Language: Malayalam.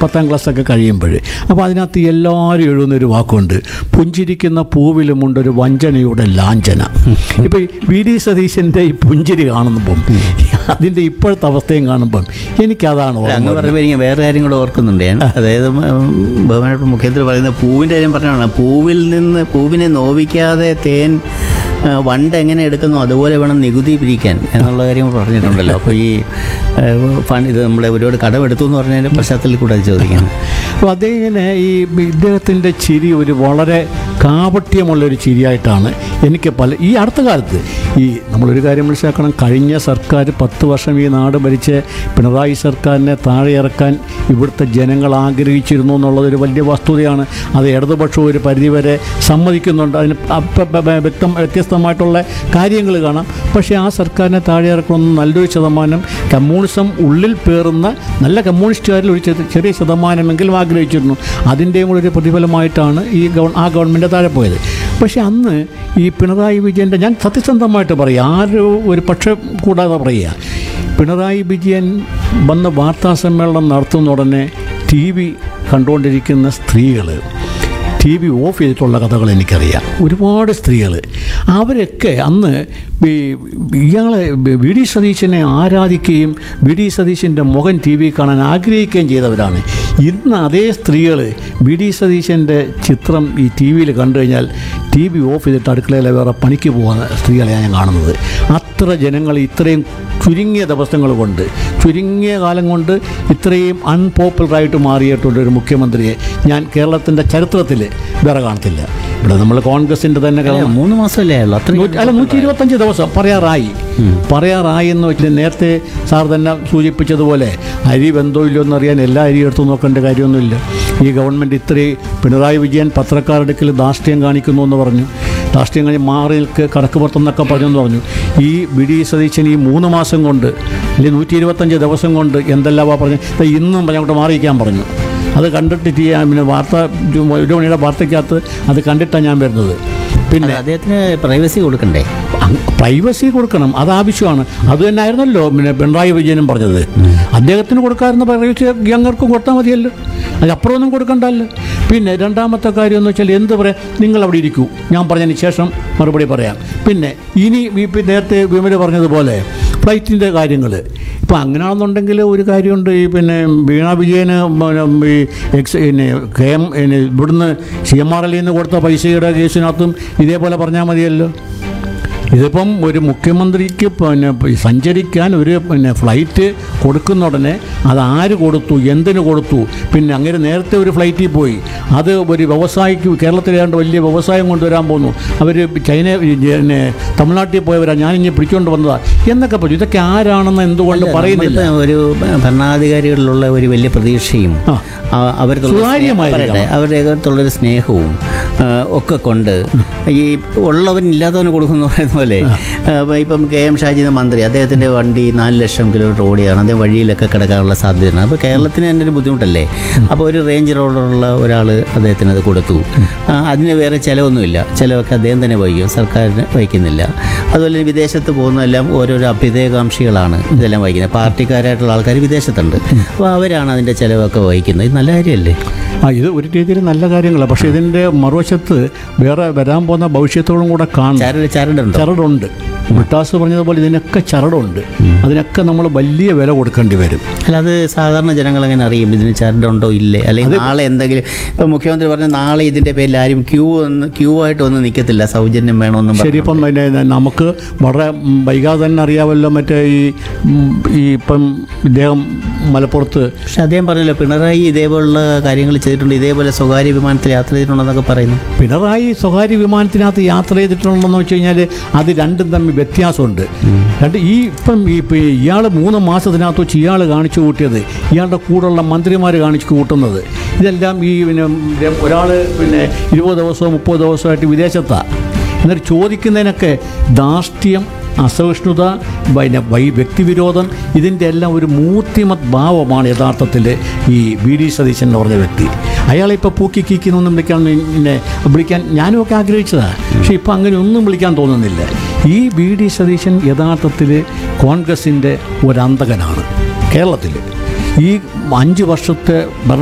പത്താം ക്ലാസ്സൊക്കെ കഴിയുമ്പോൾ അപ്പോൾ അതിനകത്ത് എല്ലാവരും എഴുതുന്നൊരു വാക്കുണ്ട് പുഞ്ചിരിക്കുന്ന പൂവിലുമുണ്ടൊരു വഞ്ചനയുടെ ലാഞ്ചന ഇപ്പോൾ ഈ വി ഡി സതീശൻ്റെ ഈ പുഞ്ചിരി കാണുമ്പം അതിൻ്റെ ഇപ്പോഴത്തെ അവസ്ഥയും കാണുമ്പം എനിക്കതാണ് അല്ല, ഓർമ്മ അങ്ങ് വരുന്നത്. പറയുമ്പോൾ എനിക്ക് വേറെ കാര്യം കൂടെ ഓർക്കുന്നുണ്ട് ഞാൻ അതായത് ഉം, ബഹുമാനപ്പെട്ട മുഖ്യമന്ത്രി പറയുന്ന പൂവിൻ്റെ കാര്യം പറഞ്ഞാണ് പൂവിൽ നിന്ന് പൂവിനെ നോവിക്കാതെ തേൻ ആ, വണ്ട് എങ്ങനെ എടുക്കുന്നു അതുപോലെ വേണം നികുതി പിരിക്കാൻ എന്നുള്ള കാര്യം പറഞ്ഞിട്ടുണ്ടല്ലോ അപ്പോൾ ഈ ഫണ്ട് ഇത് നമ്മളെ ഒരുപാട് കടമെടുത്തു എന്ന് പറഞ്ഞതിൻ്റെ പശ്ചാത്തലത്തിൽ കൂടെ അത് ചോദിക്കണം അപ്പോൾ അദ്ദേഹത്തിന് ഈ ഇദ്ദേഹത്തിൻ്റെ ചിരി ഒരു വളരെ കാപട്യമുള്ളൊരു ചിരിയായിട്ടാണ് എനിക്ക് പല ഈ അടുത്ത കാലത്ത് ഈ നമ്മളൊരു കാര്യം മനസ്സിലാക്കണം കഴിഞ്ഞ സർക്കാർ പത്ത് വർഷം ഈ നാട് ഭരിച്ച് പിണറായി സർക്കാരിനെ താഴെ ഇറക്കാൻ ഇവിടുത്തെ ജനങ്ങൾ ആഗ്രഹിച്ചിരുന്നു എന്നുള്ളതൊരു വലിയ വസ്തുതയാണ് അത് ഇടതുപക്ഷം ഒരു പരിധിവരെ സമ്മതിക്കുന്നുണ്ട് അതിന് അപ്പ- പ- പ- വ്യക്തം വ്യത്യസ്തമായിട്ടുള്ള കാര്യങ്ങൾ കാണാം പക്ഷേ ആ സർക്കാരിനെ താഴെ ഇറക്കണമെന്ന് നല്ലൊരു ശതമാനം കമ്മ്യൂണിസം ഉള്ളിൽ പേറുന്ന നല്ല കമ്മ്യൂണിസ്റ്റുകാരിൽ ഒരു ചെറിയ- ചെറിയ ശതമാനമെങ്കിലും ആഗ്രഹിച്ചിരുന്നു അതിൻ്റെയും കൂടെ ഒരു പ്രതിഫലമായിട്ടാണ് ഈ ഗവ ആ ഗവൺമെൻറ് താഴെ പോയത് പക്ഷേ അന്ന് ഈ പിണറായി വിജയൻ്റെ ഞാൻ സത്യസന്ധമായിട്ട് പറയാം ആരും ഒരു പക്ഷം കൂടാതെ പറയുക പിണറായി വിജയൻ വന്ന് വാർത്താ സമ്മേളനം നടത്തുന്ന ഉടനെ ടി വി കണ്ടുകൊണ്ടിരിക്കുന്ന സ്ത്രീകൾ ടി വി ഓഫ് ചെയ്തിട്ടുള്ള കഥകൾ എനിക്കറിയാം ഒരുപാട് സ്ത്രീകൾ അവരൊക്കെ അന്ന് ഈ ഇയാളെ വി ഡി സതീശനെ ആരാധിക്കുകയും വി ഡി സതീശൻ്റെ മുഖം ടി വി കാണാൻ ആഗ്രഹിക്കുകയും ചെയ്തവരാണ് ഇന്ന് അതേ സ്ത്രീകൾ വി ഡി സതീശൻ്റെ ചിത്രം ഈ ടി വിയിൽ കണ്ടു കഴിഞ്ഞാൽ ടി വി ഓഫ് ചെയ്തിട്ട് അടുക്കളയിലെ വേറെ പണിക്ക് പോകുന്ന സ്ത്രീകളെയാണ് ഞാൻ കാണുന്നത് അത്ര ജനങ്ങൾ ഇത്രയും ചുരുങ്ങിയ ദിവസങ്ങൾ കൊണ്ട് ചുരുങ്ങിയ കാലം കൊണ്ട് ഇത്രയും അൺപോപ്പുലറായിട്ട് മാറിയിട്ടുള്ള ഒരു മുഖ്യമന്ത്രിയെ ഞാൻ കേരളത്തിൻ്റെ ചരിത്രത്തിൽ വേറെ കാണത്തില്ല ഇവിടെ നമ്മൾ കോൺഗ്രസിൻ്റെ തന്നെ അല്ല, കാണാം. മൂന്ന് മാസമല്ലേ ആയുള്ളൂ അത്രയും നൂറ്റി- അല്ല നൂറ്റി ഇരുപത്തഞ്ച് ദിവസം പറയാറായി പറയാറായി എന്ന് വെച്ചാൽ നേരത്തെ സാർ തന്നെ സൂചിപ്പിച്ചതുപോലെ അരി വെന്തോ ഇല്ലയോ എന്നറിയാൻ എല്ലാ അരി എടുത്തു നോക്കേണ്ട കാര്യമൊന്നുമില്ല ഈ ഗവൺമെൻറ് ഇത്രയും പിണറായി വിജയൻ പത്രക്കാരെടുക്കൽ ധാർഷ്ട്യം കാണിക്കുന്നു എന്ന് പറഞ്ഞു ധാർഷ്ട്യം കഴിഞ്ഞ് മാറി നിൽക്ക് കടക്ക് പുറത്തെന്നൊക്കെ പറഞ്ഞെന്ന് പറഞ്ഞു ഈ വി ഡി സതീശൻ ഈ മൂന്ന് മാസം കൊണ്ട് അല്ലെങ്കിൽ നൂറ്റി ഇരുപത്തഞ്ച് ദിവസം കൊണ്ട് എന്തെല്ലാം പറഞ്ഞു ദേ ഇന്നും അങ്ങോട്ട് മാറിയിരിക്കാൻ പറഞ്ഞു അത് കണ്ടിട്ട് ചെയ്യാൻ പിന്നെ വാർത്ത ഒരു മണിയുടെ വാർത്തയ്ക്കകത്ത് അത് കണ്ടിട്ടാണ് ഞാൻ വരുന്നത് പിന്നെ അല്ല, അദ്ദേഹത്തിന് പ്രൈവസി കൊടുക്കണ്ടേ പ്രൈവസി കൊടുക്കണം അത് ആവശ്യമാണ് അത് തന്നെ ആയിരുന്നല്ലോ പിന്നെ പിണറായി വിജയനും പറഞ്ഞത് അദ്ദേഹത്തിന് കൊടുക്കാറുന്ന പ്രൈവസി യങ്ങർക്കും കൊടുത്താൽ മതിയല്ലോ അതിനപ്പുറമൊന്നും കൊടുക്കണ്ടല്ലോ പിന്നെ രണ്ടാമത്തെ കാര്യം എന്ന് വെച്ചാൽ എന്ത് പറയാം നിങ്ങൾ അവിടെ ഇരിക്കൂ ഞാൻ പറഞ്ഞതിന് ശേഷം മറുപടി പറയാം പിന്നെ ഇനി ഈ പി- നേരത്തെ വിമല പറഞ്ഞതുപോലെ ഫ്ലൈറ്റിൻ്റെ കാര്യങ്ങൾ ഇപ്പം അങ്ങനെയാണെന്നുണ്ടെങ്കിൽ ഒരു കാര്യമുണ്ട് ഈ പിന്നെ വീണ വിജയന് പിന്നെ ഈ എക്സ് പിന്നെ കെ എം പിന്നെ ഇവിടുന്ന് സി എം ആർ എല്ലിൽ നിന്ന് കൊടുത്ത പൈസയുടെ കേസിനകത്തും ഇതേപോലെ പറഞ്ഞാൽ മതിയല്ലോ ഇതിപ്പം ഒരു മുഖ്യമന്ത്രിക്ക് പിന്നെ സഞ്ചരിക്കാൻ ഒരു പിന്നെ ഫ്ലൈറ്റ് കൊടുക്കുന്ന ഉടനെ അത് ആര് കൊടുത്തു എന്തിനു കൊടുത്തു പിന്നെ അങ്ങനെ നേരത്തെ ഒരു ഫ്ലൈറ്റിൽ പോയി അത് ഒരു വ്യവസായിക്ക് കേരളത്തിലേതാണ്ട് വലിയ വ്യവസായം കൊണ്ടുവരാൻ പോകുന്നു അവർ ചൈന പിന്നെ തമിഴ്നാട്ടിൽ പോയവരാ ഞാനിങ്ങനെ പിടിച്ചുകൊണ്ട് വന്നതാ എന്നൊക്കെ പറഞ്ഞു ഇതൊക്കെ ആരാണെന്ന് എന്തുകൊണ്ട് പറയുന്നില്ല നമ്മളിപ്പോ ഒരു ഭരണാധികാരികളിലുള്ള ഒരു വലിയ പ്രതീക്ഷയും ആ. ആ- അവരുടെ സുതാര്യമായിരിക്കണം. പറയട്ടെ, അവരുടെ അകത്തുള്ളൊരു സ്നേഹവും ആ, ഒക്കെ കൊണ്ട് ഈ ഉള്ളവൻ ഇല്ലാത്തവന് കൊടുക്കുന്ന പറയുന്ന പോലെ ആ, ഇപ്പം കെ എം ഷാജി എന്ന മന്ത്രി അദ്ദേഹത്തിൻ്റെ വണ്ടി നാല് ലക്ഷം കിലോമീറ്റർ ഓടിയാണ് അദ്ദേഹം വഴിയിലൊക്കെ കിടക്കാനുള്ള സാധ്യതയാണ് അപ്പോൾ കേരളത്തിന് തന്നെ ഒരു ബുദ്ധിമുട്ടല്ലേ അപ്പോൾ ഒരു റേഞ്ച് റോഡുള്ള ഒരാൾ അദ്ദേഹത്തിന് അത് കൊടുത്തു ആ, അതിന് വേറെ ചിലവൊന്നുമില്ല ചിലവൊക്കെ അദ്ദേഹം തന്നെ വഹിക്കും സർക്കാരിന് വഹിക്കുന്നില്ല അതുപോലെ തന്നെ വിദേശത്ത് പോകുന്നതെല്ലാം ഓരോരോ അഭ്യുദയകാംക്ഷികളാണ് ഇതെല്ലാം വഹിക്കുന്നത് പാർട്ടിക്കാരായിട്ടുള്ള ആൾക്കാർ വിദേശത്തുണ്ട് അപ്പോൾ അവരാണ് അതിൻ്റെ ചിലവൊക്കെ വഹിക്കുന്നത് ഇത് നല്ല കാര്യമല്ലേ ആ ഇത് ഒരു രീതിയിൽ നല്ല കാര്യങ്ങളാണ് പക്ഷേ ഇതിൻ്റെ മറുവശത്ത് വേറെ വരാൻ പോകുന്ന ഭവിഷ്യത്തോടും കൂടെ കാണും ചരട് ചരടുണ്ടോ ചരടുണ്ട് മുട്ടാസ് പറഞ്ഞതുപോലെ ഇതിനൊക്കെ ചരടുണ്ട് അതിനൊക്കെ നമ്മൾ വലിയ വില കൊടുക്കേണ്ടി വരും അല്ല അത് സാധാരണ ജനങ്ങൾ എങ്ങനെ അറിയും ഇതിന് ചരടുണ്ടോ ഇല്ലേ അല്ലെങ്കിൽ നാളെ എന്തെങ്കിലും ഇപ്പം മുഖ്യമന്ത്രി പറഞ്ഞ നാളെ ഇതിൻ്റെ പേരിൽ ആരും ക്യൂ ഒന്ന് ക്യൂ ആയിട്ട് ഒന്നും നിൽക്കത്തില്ല സൗജന്യം വേണമെന്നും ശരി ഇപ്പം പിന്നെ നമുക്ക് വളരെ ഉം, വൈകാതെ തന്നെ അറിയാമല്ലോ മറ്റേ ഈ ഉം, ഈ ഇപ്പം ഇദ്ദേഹം മലപ്പുറത്ത് പക്ഷെ അദ്ദേഹം പറഞ്ഞല്ലോ പിണറായി ഇതേപോലുള്ള കാര്യങ്ങൾ ചെയ്തിട്ടുണ്ട് ഇതേപോലെ സ്വകാര്യ വിമാനത്തിൽ യാത്ര ചെയ്തിട്ടുണ്ടെന്നൊക്കെ പറയുന്നു പിണറായി സ്വകാര്യ വിമാനത്തിനകത്ത് യാത്ര ചെയ്തിട്ടുണ്ടെന്ന് വെച്ച് കഴിഞ്ഞാൽ അത് രണ്ടും തമ്മിൽ വ്യത്യാസമുണ്ട് രണ്ട് ഈ ഇപ്പം ഈ ഇയാൾ മൂന്ന് മാസത്തിനകത്ത് വെച്ച് ഇയാൾ കാണിച്ചു കൂട്ടിയത് ഇയാളുടെ കൂടെയുള്ള മന്ത്രിമാർ കാണിച്ചു കൂട്ടുന്നത് ഇതെല്ലാം ഈ പിന്നെ ഒരാൾ പിന്നെ ഇരുപത് ദിവസമോ മുപ്പത് ദിവസമായിട്ട് വിദേശത്താണ് എന്നിട്ട് ചോദിക്കുന്നതിനൊക്കെ ധാർഷ്ട്യം അസഹിഷ്ണുത പിന്നെ വൈ വ്യക്തിവിരോധം ഇതിൻ്റെ എല്ലാം ഒരു മൂർത്തിമത് ഭാവമാണ് യഥാർത്ഥത്തിൽ ഈ വി ഡി സതീശൻ എന്ന് പറഞ്ഞ വ്യക്തി അയാളെ ഇപ്പോൾ പൂക്കി കീക്കുന്നൊന്നും വിളിക്കാൻ പിന്നെ വിളിക്കാൻ ഞാനും ഒക്കെ ആഗ്രഹിച്ചതാണ് പക്ഷേ ഇപ്പോൾ അങ്ങനെ ഒന്നും വിളിക്കാൻ തോന്നുന്നില്ല ഈ വി ഡി സതീശൻ യഥാർത്ഥത്തിൽ കോൺഗ്രസിൻ്റെ ഒരന്തകനാണ് കേരളത്തിൽ ഈ അഞ്ച് വർഷത്തെ ഭരണ